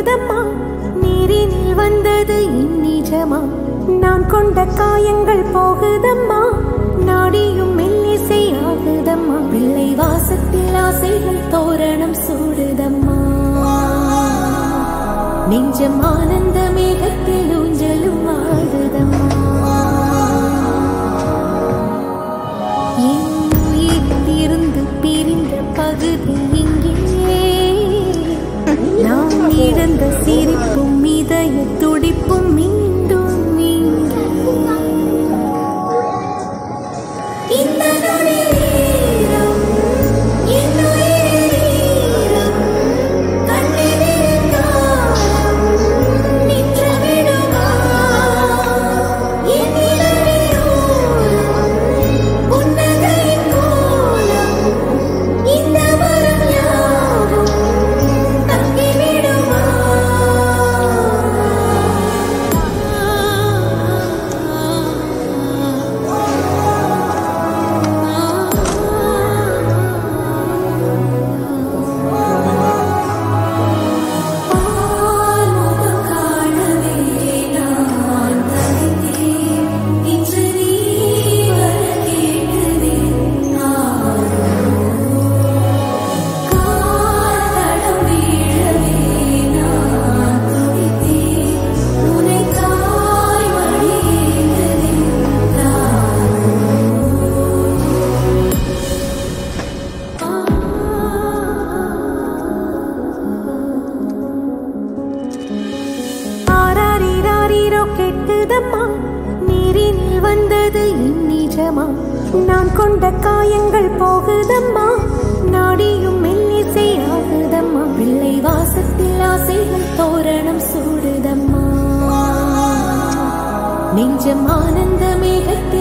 கெட்டுதம்மா நீரினில் வந்தது என் நிஜமா நான் கொண்ட காயங்கள் போகுதம்மா நாடியும் மெல்லிசை ஆகுதம்மா பிள்ளை வாசத்தில் ஆசைகள் தோரணம் சூடுதம்மா நெஞ்சம் ஆனந்த மேகத்தில் ஊஞ்சலும் ஆடுதம்மா என் உயிரிலிருந்து பிரிந்த பகுதி இங்கே நாம் இழந்த சிரிப்பும் இதய துடிப்பும் மீண்டும் இங்கே. இந்த நொடி நேரம், என் உயிரில் ஈரம், கண்ணில் இருந்தாலும் நின்று விடுமா? என் நிழலில் ஓரம், புன்னகையின் கோலம், இந்த வரம் யாவும் தங்கிவிடுமா? ஆர்முகம் காணவே நான் தனித்தேன். இன்று நீ வர கேட்டதேன் காதடம் வீழவே நான் துடித்தேன். உனை தாய் வழியேந்ததேன் ஆராரிராரிரோ கெட்டுதம்மா நீரினில் வந்தது என் நிஜமா நான் கொண்ட காயங்கள் போகுதம்மா நாடியும் மெல்லிசை ஆகுதம்மா பிள்ளை வாசத்தில் ஆசைகள் தோரணம் சூடுதம்மா நெஞ்சம் ஆனந்த மேகத்தில்